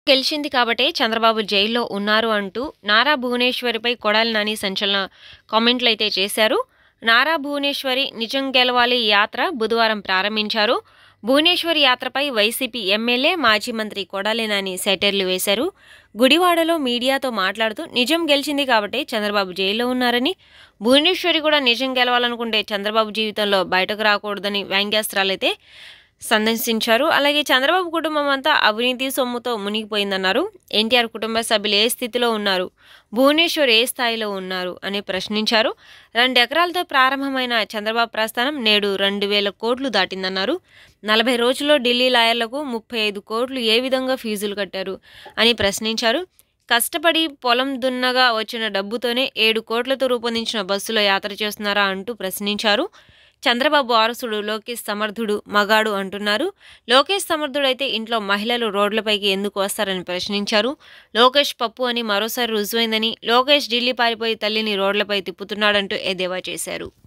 గెలిచింది కాబట్టే చంద్రబాబు జైల్లో ఉన్నారు అంటూ నారా భువనేశ్వరిపై కొడాలి నాని సంచలన కామెంట్లు అయితే చేశారు నారా భువనేశ్వరి నిజం గెలవాలి యాత్ర బుధవారం ప్రారంభించారు భువనేశ్వరి యాత్రపై వైసీపీ ఎమ్మెల్యే మాజీ మంత్రి కొడాలి నాని సెటర్లు వేశారు గుడివాడలో మీడియాతో మాట్లాడుతూ నిజం గెలిచింది కాబట్టి చంద్రబాబు జైల్లో ఉన్నారని భువనేశ్వరి కూడా నిజం గెలవాలనుకుంటే చంద్రబాబు జీవితంలో బయటకు రాకూడదని వ్యంగ్యాస్త్రాలైతే సందర్శించారు అలాగే చంద్రబాబు కుటుంబం అంతా అవినీతి సొమ్ముతో మునిగిపోయిందన్నారు ఎన్టీఆర్ కుటుంబ సభ్యులు ఏ స్థితిలో ఉన్నారు భువనేశ్వర్ ఏ స్థాయిలో ఉన్నారు అని ప్రశ్నించారు రెండు ఎకరాలతో ప్రారంభమైన చంద్రబాబు ప్రస్థానం నేడు రెండు వేల కోట్లు దాటిందన్నారు నలభై రోజుల్లో ఢిల్లీ లాయర్లకు ముప్పై ఐదు కోట్లు ఏ విధంగా ఫీజులు కట్టారు అని ప్రశ్నించారు కష్టపడి పొలం దున్నగా వచ్చిన డబ్బుతోనే ఏడు కోట్లతో రూపొందించిన బస్సులో యాత్ర చేస్తున్నారా అంటూ ప్రశ్నించారు చంద్రబాబు వారసుడు లోకేష్ సమర్థుడు మగాడు అంటున్నారు లోకేష్ సమర్థుడైతే ఇంట్లో మహిళలు రోడ్లపైకి ఎందుకు వస్తారని ప్రశ్నించారు లోకేష్ పప్పు అని మరోసారి రుజువైందని లోకేష్ ఢిల్లీ పారిపోయి తల్లిని రోడ్లపై తిప్పుతున్నాడంటూ ఎద్దేవా చేశారు